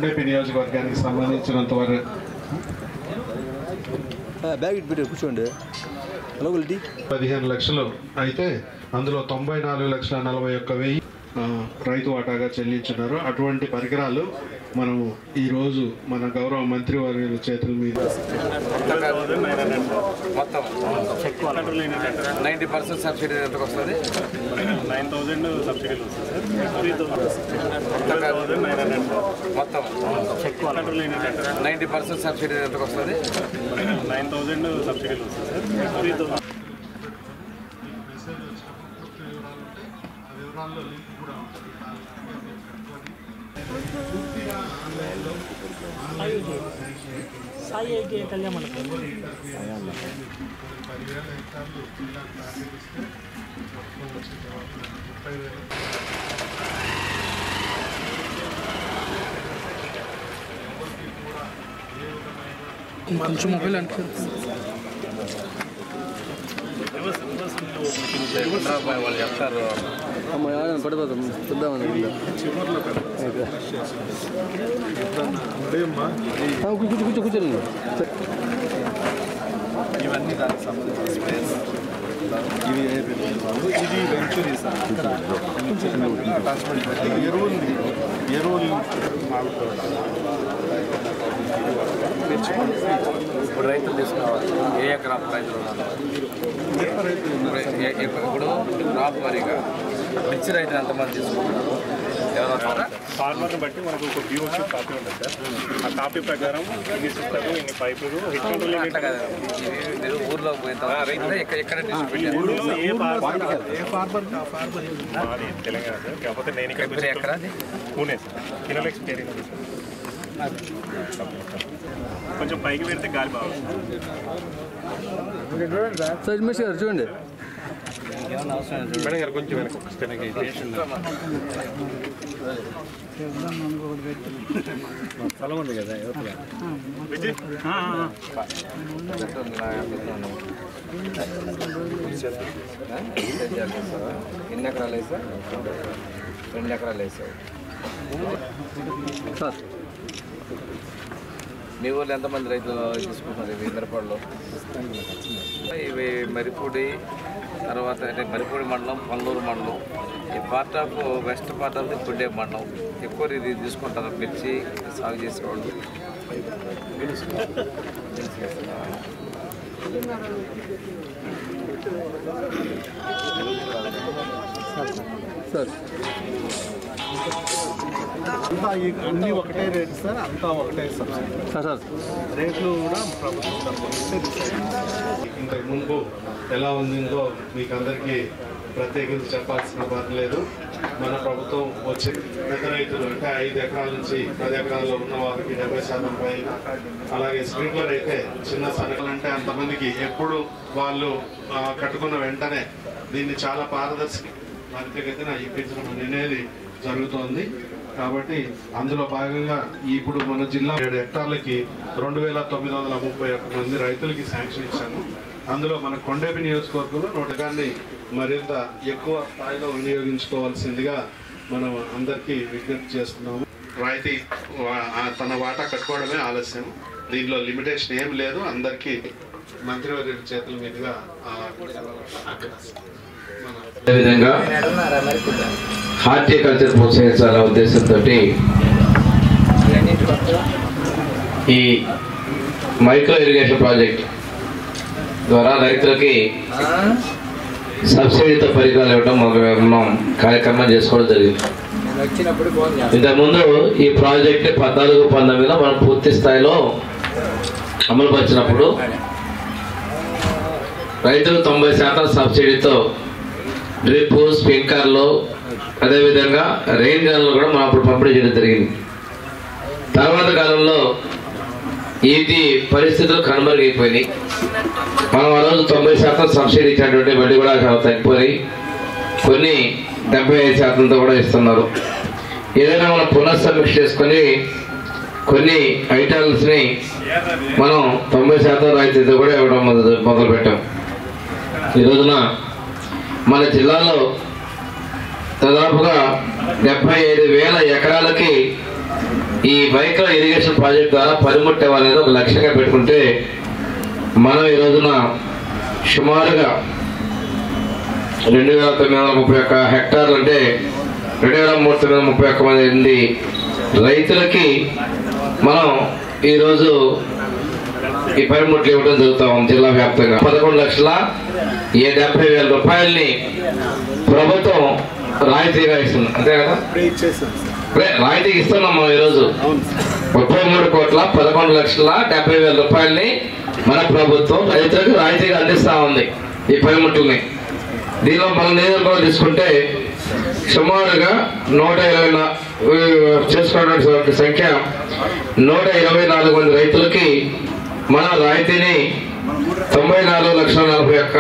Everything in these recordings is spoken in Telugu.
కొండేపి నియోజకవర్గానికి సంబంధించినంత వరకు బ్యాగ్ ఇటు పెట్టి కూర్చోండి హలో టీ పదిహేను లక్షలు అయితే అందులో తొంభై నాలుగు లక్షల నలభై ఒక్క వెయ్యి ఆ, రైతు వాటాగా చెల్లించున్నారు అటువంటి పరికరాలు మనము ఈరోజు మన గౌరవ మంత్రి వర్యుల చేతుల మీద మొత్తం నైంటీ పర్సెంట్ సబ్సిడీ ఎంతకు వస్తుంది నైన్ థౌజండ్ సబ్సిడీలు వస్తుంది sir three thousand nine hundred మొత్తం కంట్రోల్ ఏంటంటే నైంటీ పర్సెంట్ సబ్సిడీ ఎంతకు వస్తుంది నైన్ థౌజండ్ సబ్సిడీలు వస్తుంది sir three thousand Sai IT కళ్యాణ మండపం కొంచెం మొబైల్ అంటే వాళ్ళు చెప్తారు అమ్మ పడిపోతాం చూద్దామని కూర్చో కూర్చో కూర్చోండి ఇవన్నీ దానికి సంబంధించిన స్పేస్ ఇవి ఇది వెంచురీ సార్ ఇక్కడ అటాచ్మెంట్ పెట్టి ఎరువులు ఎరువులు ఇప్పుడు రైతులు తీసుకోవాలి ఏ ఎకరాలు రైతులు ఉన్నారు ఇప్పుడు ఏ- ఏ- ఇప్పుడు క్రాప్ వారీగా మిర్చి రైతులు ఎంతమంది తీసుకుంటున్నారు ఎవరు వస్తారా ఫార్మర్ని బట్టి మనకు ఒక బిఓసి కాపీ ఉంటుంది సార్ ఆ కాపీ ప్రకారం ఇన్ని సిస్టమ్ ఇన్ని పైపులు హిట్ కంట్రోల్ అట్లా కదా ఇది మీరు ఊర్లో పోయిన తర్వాత రైతులు ఎక్కడ ఎక్కడ డిస్ట్రిబ్యూట్ చేస్తారు ఏ ఫార్మర్ ఏ ఫార్మర్ ఆ ఫార్మర్ మాది తెలంగాణ సార్ కాకపోతే నేను ఇక్కడ ఇప్పుడు ఎక్కడ అది పూణే సార్ కినోలెక్స్ పేరు కొంచెం పైకి పెడితే గాలి బాగా వస్తుంది. సార్ మిస్ గారు చూడండి విజయ్ ఎన్ని ఎకరాలు వేసావు రెండు ఎకరాలు వేసావు సార్ మీ ఊర్లో ఎంతమంది రైతులు తీసుకుంటున్నారు ఇవి మిరపళ్ళు ఇవి మరిపూడి తర్వాత అంటే మరిపూడి మండలం పల్లూరు మండలం ఈ part of west part of the కుండే మండలం ఎక్కువ ఇది తీసుకుంటారు మిర్చి సాగు చేసేవాళ్ళు సార్ అంతా ఈ- అన్నీ ఒకటే రేటు సార్ అంతా ఒకటే సబ్సిడీ సార్ సార్ రేట్లు కూడా ప్రభుత్వం తరఫు నుంచే డిసైడ్ ఇంతకు ముందు ఎలా ఉండిందో మీకు అందరికీ ప్రత్యేకించి చెప్పాల్సిన పని లేదు మన ప్రభుత్వం వచ్చి పెద్ద రైతులు అంటే ఐదు ఎకరాల నుంచి పది ఎకరాల్లో ఉన్న వారికి డెబ్బై శాతం పైన అలాగే స్ప్రింక్లర్ అయితే చిన్న సరుకులు అంటే అంతమందికి ఎప్పుడు వాళ్ళు ఆ, కట్టుకున్న వెంటనే దీన్ని చాలా పారదర్శక త్వరితగతిన ఇప్పించడం అనేది జరుగుతోంది కాబట్టి అందులో భాగంగా ఇప్పుడు మన జిల్లా ఏడు హెక్టార్లకి రెండు వేల తొమ్మిది వందల ముప్పై ఒక్క మంది రైతులకి శాంక్షన్ ఇచ్చాము అందులో మన కొండేపి నియోజకవర్గంలో నోటకాన్ని మరింత ఎక్కువ స్థాయిలో వినియోగించుకోవాల్సిందిగా మనం అందరికీ విజ్ఞప్తి చేస్తున్నాము రాయితీ వా- ఆ తన వాటా కట్టుకోవడమే ఆలస్యం దీనిలో లిమిటేషన్ ఏం లేదు అందరికీ మంత్రివర్యుల చేతుల మీదుగా ఆ, మన అదేవిధంగా హార్టికల్చర్ ప్రోత్సహించాలనే ఉద్దేశంతో ఈ మైక్రో ఇరిగేషన్ ప్రాజెక్ట్ ద్వారా రైతులకి సబ్సిడీతో పరికరాలు ఇవ్వడం మొదలు మనం కార్యక్రమం చేసుకోవడం జరిగింది ఇంతకుముందు ఈ ప్రాజెక్ట్ పద్నాలుగు పంతొమ్మిదిలో మనం పూర్తి స్థాయిలో అమలుపరిచినప్పుడు రైతులు తొంభై శాతం సబ్సిడీతో డ్రిప్ స్ప్రింకర్లు అదేవిధంగా రెయిన్ గన్లు కూడా మనం అప్పుడు పంపిణీ చేయడం జరిగింది తర్వాత కాలంలో ఇది పరిస్థితులు కనుమరుగైపోయినాయి మనం ఆ రోజు తొంభై శాతం సబ్సిడీ ఇచ్చినటువంటి వడ్డీ కూడా చాలా తగ్గిపోయి కొన్ని డెబ్బై ఐదు శాతంతో కూడా ఇస్తున్నారు ఏదైనా మనం పునఃసమీక్ష చేసుకొని కొన్ని ఐటమ్స్ని మనం తొంభై శాతం రాయితీతో కూడా ఇవ్వడం మొదలు మొదలు పెట్టాం ఈ రోజున మన జిల్లాలో దాదాపుగా డెబ్బై ఐదు వేల ఎకరాలకి ఈ మైక్రో ఇరిగేషన్ ప్రాజెక్ట్ ద్వారా పనిముట్టే అనేది ఒక లక్ష్యంగా పెట్టుకుంటే మనం ఈ రోజున సుమారుగా రెండు వేల తొమ్మిది వందల ముప్పై ఒక్క హెక్టార్లు అంటే రెండు వేల మూడు తొమ్మిది వందల ముప్పై ఒక్క మంది రైతులకి మనం ఈరోజు ఈ పనిముట్లు ఇవ్వడం జరుగుతా ఉంది జిల్లా వ్యాప్తంగా పదకొండు లక్షల ఏ డెబ్బై వేల రూపాయలని ప్రభుత్వం రాయితీగా ఇస్తుంది అంతే కదా ఇప్పుడే ఇచ్చేసాం సార్ అదే రాయితీకి ఇస్తున్నాం మనం ఈరోజు అవును సార్ ముప్పై మూడు కోట్ల పదకొండు లక్షల డెబ్బై వేల రూపాయలని మన ప్రభుత్వం రైతులకు రాయితీగా అందిస్తా ఉంది ఈ పనిముట్లని దీనిలో మన నియోజకవర్గం తీసుకుంటే సుమారుగా నూట ఇరవై నా- చేసుకున్నటువంటి సంఖ్య నూట ఇరవై నాలుగు మంది రైతులకి మన రాయితీని తొంభై నాలుగు లక్షల నలభై ఒక్క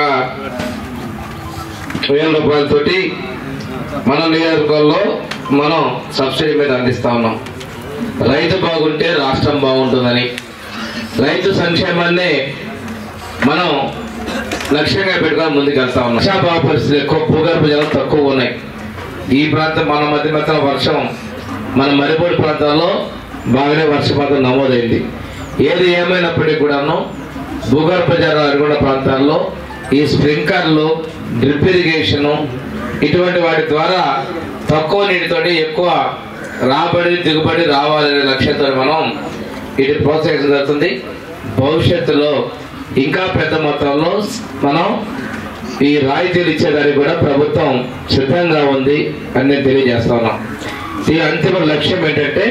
వేల రూపాయలతోటి మన నియోజకవర్గంలో మనం సబ్సిడీ మీద అందిస్తా ఉన్నాం రైతు బాగుంటే రాష్ట్రం బాగుంటుందని రైతు సంక్షేమాన్ని మనం లక్ష్యంగా పెట్టుకొని ముందుకు వెళ్తా ఉన్నాం వర్షాభావ పరిస్థితులు ఎక్కువ భూగర్భ జలం తక్కువ ఉన్నాయి ఈ ప్రాంతం మన మధ్య మధ్య వర్షం మన మరిపూడి ప్రాంతాల్లో బాగానే వర్షపాతం నమోదైంది ఏది ఏమైనప్పటికీ కూడాను భూగర్భ జలాలు అనుకున్న ప్రాంతాల్లో ఈ స్ప్రింక్లర్లు డ్రిప్ ఇరిగేషను ఇటువంటి వాటి ద్వారా తక్కువ నీటితోటి ఎక్కువ రాబడి దిగుబడి రావాలనే లక్ష్యంతో మనం ఇది ప్రోత్సహించడం జరుగుతుంది భవిష్యత్తులో ఇంకా పెద్ద మొత్తంలో మనం ఈ రాయితీలు ఇచ్చేదానికి కూడా ప్రభుత్వం సిద్ధంగా ఉంది అని నేను తెలియజేస్తా ఉన్నాం ఈ అంతిమ లక్ష్యం ఏంటంటే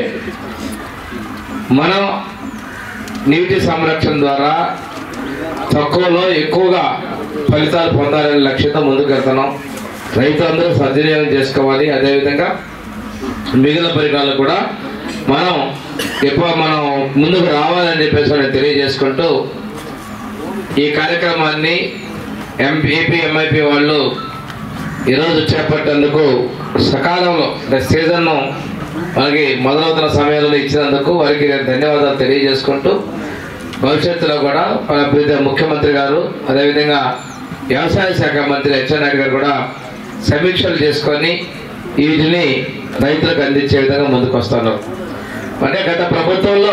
మనం నీటి సంరక్షణ ద్వారా తక్కువలో ఎక్కువగా ఫలితాలు పొందాలనే లక్ష్యంతో ముందుకు వెళ్తున్నాం రైతులందరూ సద్వినియోగం చేసుకోవాలి అదేవిధంగా మిగిలిన పరికరాలు కూడా మనం ఎక్కువ మనం ముందుకు రావాలని చెప్పేసి నేను తెలియజేసుకుంటూ ఈ కార్యక్రమాన్ని ఎంపీ ఏపీ ఎంఐపీ వాళ్ళు ఈరోజు చేపట్టేందుకు సకాలంలో అంటే సీజన్ను మనకి మొదలవుతున్న సమయంలో ఇచ్చినందుకు వారికి నేను ధన్యవాదాలు తెలియజేసుకుంటూ భవిష్యత్తులో కూడా మన ప్రీత ముఖ్యమంత్రి గారు అదేవిధంగా వ్యవసాయ శాఖ మంత్రి నాయుడు గారు కూడా సమీక్షలు చేసుకొని వీటిని రైతులకు అందించే విధంగా ముందుకు వస్తున్నారు అంటే గత ప్రభుత్వంలో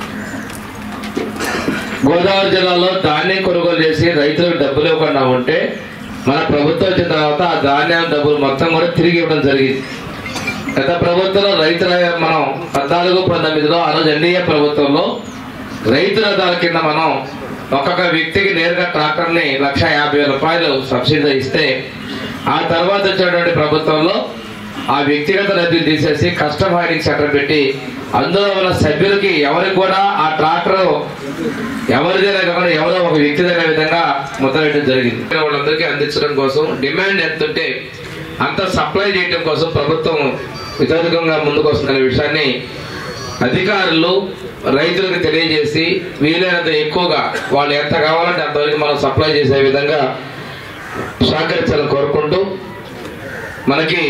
గోదావరి జిల్లాలో ధాన్యం కొనుగోలు చేసి రైతులకు డబ్బులు ఇవ్వకుండా ఉంటే మన ప్రభుత్వం వచ్చిన తర్వాత ఆ ధాన్యం డబ్బులు మొత్తం కూడా తిరిగి ఇవ్వడం జరిగింది గత ప్రభుత్వంలో రైతుల మనం పద్నాలుగు పంతొమ్మిదిలో ఆ రోజు ఎన్డీఏ ప్రభుత్వంలో రైతు రథాల కింద మనం ఒక్కొక్క వ్యక్తికి నేరుగా ట్రాక్టర్ని లక్ష యాభై వేల రూపాయలు సబ్సిడీ ఇస్తే ఆ తర్వాత వచ్చినటువంటి ప్రభుత్వంలో ఆ వ్యక్తిగత నిధులు తీసేసి కస్టమ్ హైరింగ్ సెంటర్ పెట్టి అందులో ఉన్న సభ్యులకి ఎవరికి కూడా ఆ ట్రాక్టర్ ఎవరిదైనా కాకుండా ఎవరో ఒక వ్యక్తిదైన విధంగా మొదలెట్టడం జరిగింది వాళ్ళందరికీ అందించడం కోసం డిమాండ్ ఎంత ఉంటే అంత సప్లై చేయడం కోసం ప్రభుత్వం విధానికంగా ముందుకు వస్తుందనే విషయాన్ని అధికారులు రైతులకు తెలియజేసి వీలైనంత ఎక్కువగా వాళ్ళు ఎంత కావాలంటే అంతవరకు మనం సప్లై చేసే విధంగా సహకరించాలని కోరుకుంటూ మనకి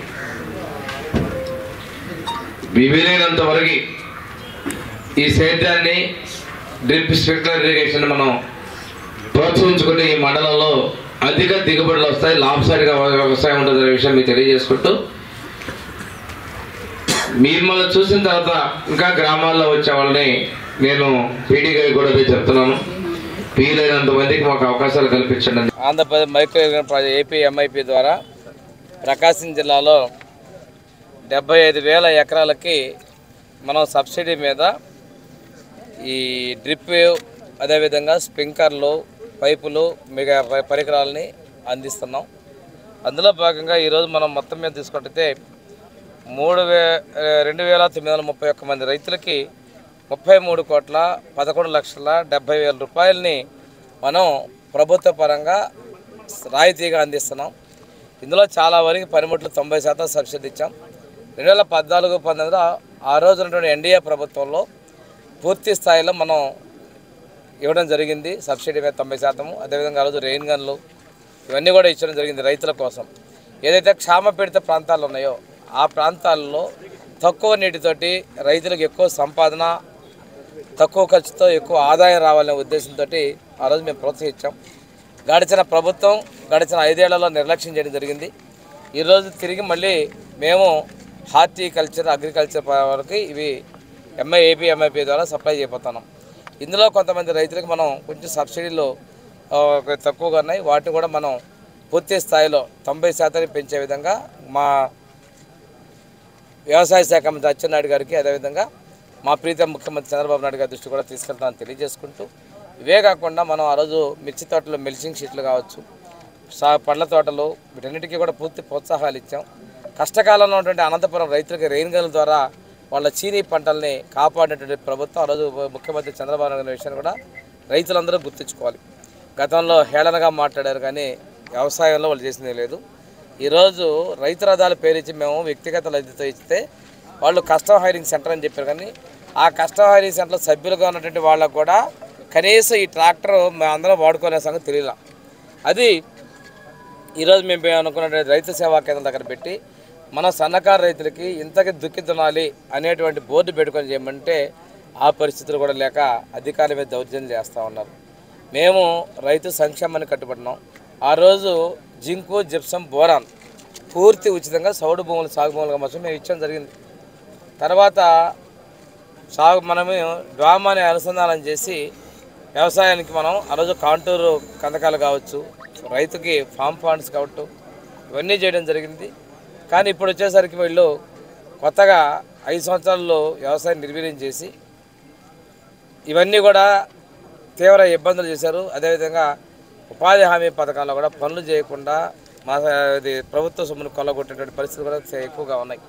వీలైనంత వరకు ఈ సేద్యాన్ని డ్రిప్ స్ప్రింక్లర్ ఇరిగేషన్ మనం ప్రోత్సహించుకుంటే ఈ మండలంలో అధిక దిగుబడులు వస్తాయి లాభసాటిగా వ్యవసాయం ఉంటుంది అనే విషయం మీకు తెలియజేసుకుంటూ మీరు మనం చూసిన తర్వాత ఇంకా గ్రామాల్లో వచ్చే వాళ్ళని నేను పీడీ గారికి కూడా అదే చెప్తున్నాను వీలైనంత మందికి మాకు అవకాశాలు కల్పించండి అని. Andhra Pradesh micro irrigation project AP MIP ద్వారా ప్రకాశం జిల్లాలో డెబ్బై ఐదు వేల ఎకరాలకి మనం సబ్సిడీ మీద ఈ డ్రిప్ అదేవిధంగా స్ప్రింకర్లు పైపులు మిగతా ప- పరికరాలని అందిస్తున్నాం అందులో భాగంగా ఈరోజు మనం మొత్తం మీద తీసుకుంటే మూడు వే రెండు వేల తొమ్మిది వందల ముప్పై ఒక్క మంది రైతులకి ముప్పై మూడు కోట్ల పదకొండు లక్షల డెబ్బై వేల రూపాయలని మనం ప్రభుత్వ పరంగా రాయితీగా అందిస్తున్నాం ఇందులో చాలా వరకు పనిముట్లు తొంభై శాతం సబ్సిడీ ఇచ్చాం రెండు వేల పద్నాలుగు పంతొమ్మిదిలో ఆ రోజు ఉన్నటువంటి ఎన్డీఏ ప్రభుత్వంలో పూర్తి స్థాయిలో మనం ఇవ్వడం జరిగింది సబ్సిడీ మీద తొంభై శాతము అదేవిధంగా ఆ రోజు రెయిన్ గన్లు ఇవన్నీ కూడా ఇచ్చడం జరిగింది రైతుల కోసం ఏదైతే క్షామ పీడిత ప్రాంతాలు ఉన్నాయో ఆ ప్రాంతాల్లో తక్కువ నీటితోటి రైతులకు ఎక్కువ సంపాదన తక్కువ ఖర్చుతో ఎక్కువ ఆదాయం రావాలనే ఉద్దేశంతో ఆ రోజు మేము ప్రోత్సహించాం గడిచిన ప్రభుత్వం గడిచిన ఐదేళ్లలో నిర్లక్ష్యం చేయడం జరిగింది ఈరోజు తిరిగి మళ్ళీ మేము హార్టికల్చర్ అగ్రికల్చర్ వరకు ఇవి ఎంఐఏపీ ఎంఐపీ ద్వారా సప్లై చేయబోతున్నాం ఇందులో కొంతమంది రైతులకు మనం కొంచెం సబ్సిడీలు ఆ, ఒక తక్కువగా ఉన్నాయి వాటిని కూడా మనం పూర్తి స్థాయిలో తొంభై శాతానికి పెంచే విధంగా మా వ్యవసాయ శాఖ మంత్రి అచ్చెన్నాయుడు గారికి అదేవిధంగా మా ప్రీతం ముఖ్యమంత్రి చంద్రబాబు నాయుడు గారి దృష్టి కూడా తీసుకెళ్తామని తెలియజేసుకుంటూ ఇవే కాకుండా మనం ఆ రోజు మిర్చి తోటలో మెల్చింగ్ షీట్లు కావచ్చు సా పండ్ల తోటలు వీటన్నిటికీ కూడా పూర్తి ప్రోత్సాహాలు ఇచ్చాం కష్టకాలంలో ఉన్నటువంటి అనంతపురం రైతులకి రెయిన్ గన్ల ద్వారా వాళ్ళ చీనీ పంటల్ని కాపాడినటువంటి ప్రభుత్వం ఆ రోజు ముఖ్యమంత్రి చంద్రబాబు నాయుడు గారి విషయాన్ని కూడా రైతులందరూ గుర్తుంచుకోవాలి గతంలో హేళనగా మాట్లాడారు కానీ వ్యవసాయంలో వాళ్ళు చేసింది లేదు ఈరోజు రైతు రథాల పేరు ఇచ్చి మేము వ్యక్తిగత లబ్ధితో ఇస్తే వాళ్ళు కస్టమ్ హైరింగ్ సెంటర్ అని చెప్పారు కానీ ఆ కస్టమ్ హైరింగ్ సెంటర్లో సభ్యులుగా ఉన్నటువంటి వాళ్ళకు కూడా కనీసం ఈ ట్రాక్టర్ మేము అందరం వాడుకునే సంగతి తెలియలా అది ఈరోజు మేము అనుకున్నటువంటి రైతు సేవా కేంద్రం దగ్గర పెట్టి మన సన్నకారు రైతులకి ఇంతకి దుక్కి దున్నాలి అనేటువంటి బోర్డు పెట్టుకొని చేయమంటే ఆ పరిస్థితులు కూడా లేక అధికారుల మీద దౌర్జన్యం చేస్తూ ఉన్నారు మేము రైతు సంక్షేమాన్ని కట్టుబడినాం ఆ రోజు జింకు జిప్సం బోరాన్ పూర్తి ఉచితంగా సౌడు భూములు సాగు భూములుగా మొత్తం మేము ఇచ్చడం జరిగింది తర్వాత సాగు మనము డ్రామాని అనుసంధానం చేసి వ్యవసాయానికి మనం ఆ రోజు కాంటూరు కందకాలు కావచ్చు రైతుకి ఫామ్ ఫండ్స్ కావచ్చు ఇవన్నీ చేయడం జరిగింది కానీ ఇప్పుడు వచ్చేసరికి వీళ్ళు కొత్తగా ఐదు సంవత్సరాల్లో వ్యవసాయం నిర్వీర్యం చేసి ఇవన్నీ కూడా తీవ్ర ఇబ్బందులు చేశారు అదేవిధంగా ఉపాధి హామీ పథకాల్లో కూడా పనులు చేయకుండా మా ఇది ప్రభుత్వ సొమ్మును కొల్లగొట్టేటువంటి పరిస్థితులు కూడా ఎక్కువగా ఉన్నాయి